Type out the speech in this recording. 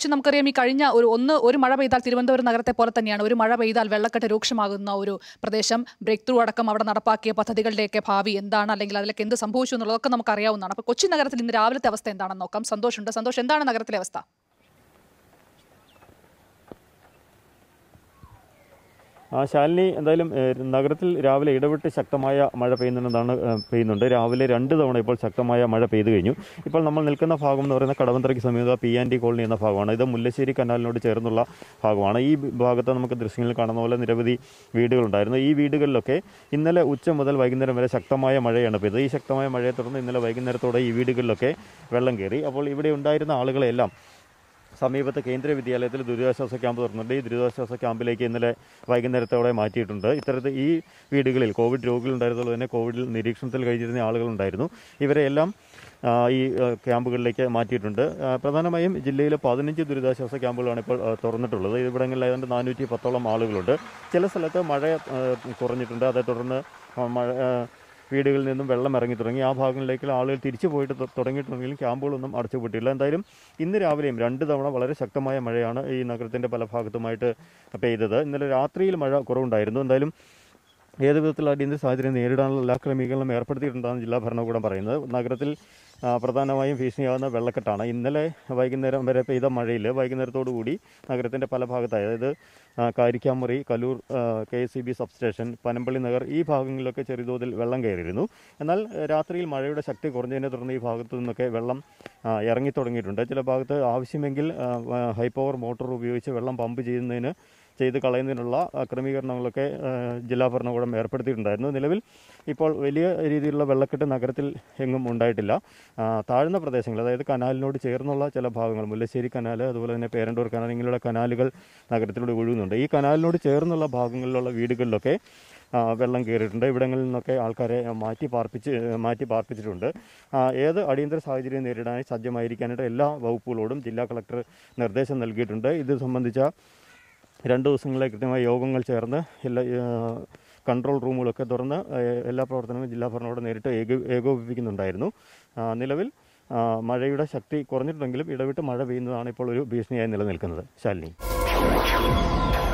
പക്ഷെ നമുക്കറിയാം ഈ കഴിഞ്ഞ ഒരു ഒന്ന് ഒരു മഴ പെയ്താൽ തിരുവനന്തപുരം നഗരത്തെ പോലെ തന്നെയാണ് ഒരു മഴ പെയ്താൽ വെള്ളക്കെട്ട് രൂക്ഷമാകുന്ന ഒരു പ്രദേശം ബ്രേക്ക് ത്രൂ അടക്കം അവിടെ നടപ്പാക്കിയ പദ്ധതികളുടെയൊക്കെ ഭാവി എന്താണ് അല്ലെങ്കിൽ അതിലേക്ക് എന്ത് സംഭവിച്ചു എന്നുള്ളതൊക്കെ നമുക്ക് അറിയാവുന്നതാണ് അപ്പോൾ കൊച്ചി നഗരത്തിൽ ഇന്ന് രാവിലത്തെ അവസ്ഥ എന്താണെന്ന് നോക്കാം സന്തോഷമുണ്ട് സന്തോഷം എന്താണ് നഗരത്തിലെ അവസ്ഥ ആ ശാലിനി എന്തായാലും ഏഹ്, നഗരത്തിൽ രാവിലെ ഇടവിട്ട് ശക്തമായ മഴ പെയ്യുന്നുണ്ടെന്നാണ് ഏഹ്, പെയ്യുന്നുണ്ട് രാവിലെ രണ്ട് തവണ ഇപ്പോൾ ശക്തമായ മഴ പെയ്തു കഴിഞ്ഞു ഇപ്പോൾ നമ്മൾ നിൽക്കുന്ന ഭാഗം എന്ന് പറയുന്നത് കടവന്ത്രയ്ക്ക് സമീപ പി ആൻഡ് ടി കോളനി എന്ന ഭാഗമാണ് ഇത് മുല്ലശ്ശേരി കനാലിനോട് ചേർന്നുള്ള ഭാഗമാണ് ഈ ഭാഗത്ത് നമുക്ക് ദൃശ്യങ്ങളിൽ കാണുന്ന പോലെ നിരവധി വീടുകളുണ്ടായിരുന്നു ഈ വീടുകളിലൊക്കെ ഇന്നലെ ഉച്ച മുതൽ വൈകുന്നേരം വരെ ശക്തമായ മഴയാണ് പെയ്തത് ഈ ശക്തമായ മഴയെ തുടർന്ന് ഇന്നലെ വൈകുന്നേരത്തോടെ ഈ വീടുകളിലൊക്കെ വെള്ളം കയറി അപ്പോൾ ഇവിടെ ഉണ്ടായിരുന്ന ആളുകളെല്ലാം സമീപത്തെ കേന്ദ്രീയ വിദ്യാലയത്തിൽ ദുരിതാശ്വാസ ക്യാമ്പ് തുറന്നിട്ടുണ്ട് ഈ ദുരിതാശ്വാസ ക്യാമ്പിലേക്ക് ഇന്നലെ വൈകുന്നേരത്തോടെ മാറ്റിയിട്ടുണ്ട് ഇത്തരത്തിൽ ഈ വീടുകളിൽ കോവിഡ് രോഗികളുണ്ടായിരുന്നതുപോലെ തന്നെ കോവിഡിൽ നിരീക്ഷണത്തിൽ കഴിഞ്ഞിരുന്ന ആളുകളുണ്ടായിരുന്നു ഇവരെയെല്ലാം ആ, ഈ ആ, ക്യാമ്പുകളിലേക്ക് മാറ്റിയിട്ടുണ്ട് ആ, പ്രധാനമായും ജില്ലയിലെ പതിനഞ്ച് ദുരിതാശ്വാസ ക്യാമ്പുകളാണ് ഇപ്പോൾ ആ, തുറന്നിട്ടുള്ളത് ഇവിടങ്ങളിൽ ഏതാണ്ട് നാനൂറ്റി പത്തോളം ആളുകളുണ്ട് ചില സ്ഥലത്ത് മഴ ആ, കുറഞ്ഞിട്ടുണ്ട് അതേ തുടർന്ന് ആ, മഴ ആ, വീടുകളിൽ നിന്നും വെള്ളം ഇറങ്ങി തുടങ്ങി ആ ഭാഗങ്ങളിലേക്ക് ആളുകൾ തിരിച്ചു പോയിട്ട് തൊ- തുടങ്ങിയിട്ടുണ്ടെങ്കിലും ക്യാമ്പുകളൊന്നും അടച്ചുപൂട്ടിയില്ല എന്തായാലും ഇന്ന് രാവിലെയും രണ്ട് തവണ വളരെ ശക്തമായ മഴയാണ് ഈ നഗരത്തിൻ്റെ പല ഭാഗത്തുമായിട്ട് പെയ്തത് ഇന്നലെ രാത്രിയിൽ മഴ കുറവുണ്ടായിരുന്നു എന്തായാലും ഏത് വിധത്തിലുള്ള അടിയന്തര സാഹചര്യം നേരിടാനുള്ള എല്ലാ ക്രമീകരണങ്ങളും ഏർപ്പെടുത്തിയിട്ടുണ്ടെന്ന് ജില്ലാ ഭരണകൂടം പറയുന്നത് നഗരത്തിൽ ആ, പ്രധാനമായും ഭീഷണിയാവുന്ന വെള്ളക്കെട്ടാണ് ഇന്നലെ വൈകുന്നേരം വരെ പെയ്ത മഴയിൽ വൈകുന്നേരത്തോടു കൂടി നഗരത്തിൻ്റെ പല ഭാഗത്തായി അതായത് ആ, Karikkamuri Kaloor K S C B substation Panampilly Nagar ഈ ഭാഗങ്ങളിലൊക്കെ ചെറുതോതിൽ വെള്ളം കയറിയിരുന്നു എന്നാൽ ആ, രാത്രിയിൽ മഴയുടെ ശക്തി കുറഞ്ഞതിനെ തുടർന്ന് ഈ ഭാഗത്തു നിന്നൊക്കെ വെള്ളം ആ, ഇറങ്ങി തുടങ്ങിയിട്ടുണ്ട് ചില ഭാഗത്ത് ആവശ്യമെങ്കിൽ ഹൈ പവർ മോട്ടോർ ഉപയോഗിച്ച് വെള്ളം പമ്പ് ചെയ്യുന്നതിന് ചെയ്ത് കളയുന്നതിനുള്ള ആ, ക്രമീകരണങ്ങളൊക്കെ ആ, ജില്ലാ ഭരണകൂടം ഏർപ്പെടുത്തിയിട്ടുണ്ടായിരുന്നു നിലവിൽ ഇപ്പോൾ വലിയ രീതിയിലുള്ള വെള്ളക്കെട്ട് നഗരത്തിൽ എങ്ങും ഉണ്ടായിട്ടില്ല ആ, താഴ്ന്ന പ്രദേശങ്ങൾ അതായത് കനാലിനോട് ചേർന്നുള്ള ചില ഭാഗങ്ങൾ മുല്ലശ്ശേരി കനാൽ അതുപോലെ തന്നെ പേരണ്ടൂർ കനാൽ ഇങ്ങനെയുള്ള കനാലുകൾ നഗരത്തിലൂടെ ഒഴുകുന്നുണ്ട് ഈ കനാലിനോട് ചേർന്നുള്ള ഭാഗങ്ങളിലുള്ള വീടുകളിലൊക്കെ ആ, വെള്ളം കയറിയിട്ടുണ്ട് ഇവിടങ്ങളിൽ നിന്നൊക്കെ ആൾക്കാരെ മാറ്റി പാർപ്പിച്ച് മാറ്റി പാർപ്പിച്ചിട്ടുണ്ട് ആ, ഏത് അടിയന്തര സാഹചര്യം നേരിടാനായി സജ്ജമായിരിക്കാനായിട്ട് എല്ലാ വകുപ്പുകളോടും ജില്ലാ കളക്ടർ നിർദ്ദേശം നൽകിയിട്ടുണ്ട് ഇത് സംബന്ധിച്ച രണ്ട് ദിവസങ്ങളിലെ കൃത്യമായ യോഗങ്ങൾ ചേർന്ന് എല്ലാ ആ, കൺട്രോൾ റൂമുകളൊക്കെ തുറന്ന് ആ, എല്ലാ പ്രവർത്തനങ്ങളും ജില്ലാ ഭരണകൂടം നേരിട്ട് ഏക- ഏകോപിപ്പിക്കുന്നുണ്ടായിരുന്നു ആ, നിലവിൽ ആ, മഴയുടെ ശക്തി കുറഞ്ഞിട്ടുണ്ടെങ്കിലും ഇടവിട്ട് മഴ പെയ്യുന്നതാണ് ഇപ്പോൾ ഒരു ഭീഷണിയായി നിലനിൽക്കുന്നത് ശാലിനി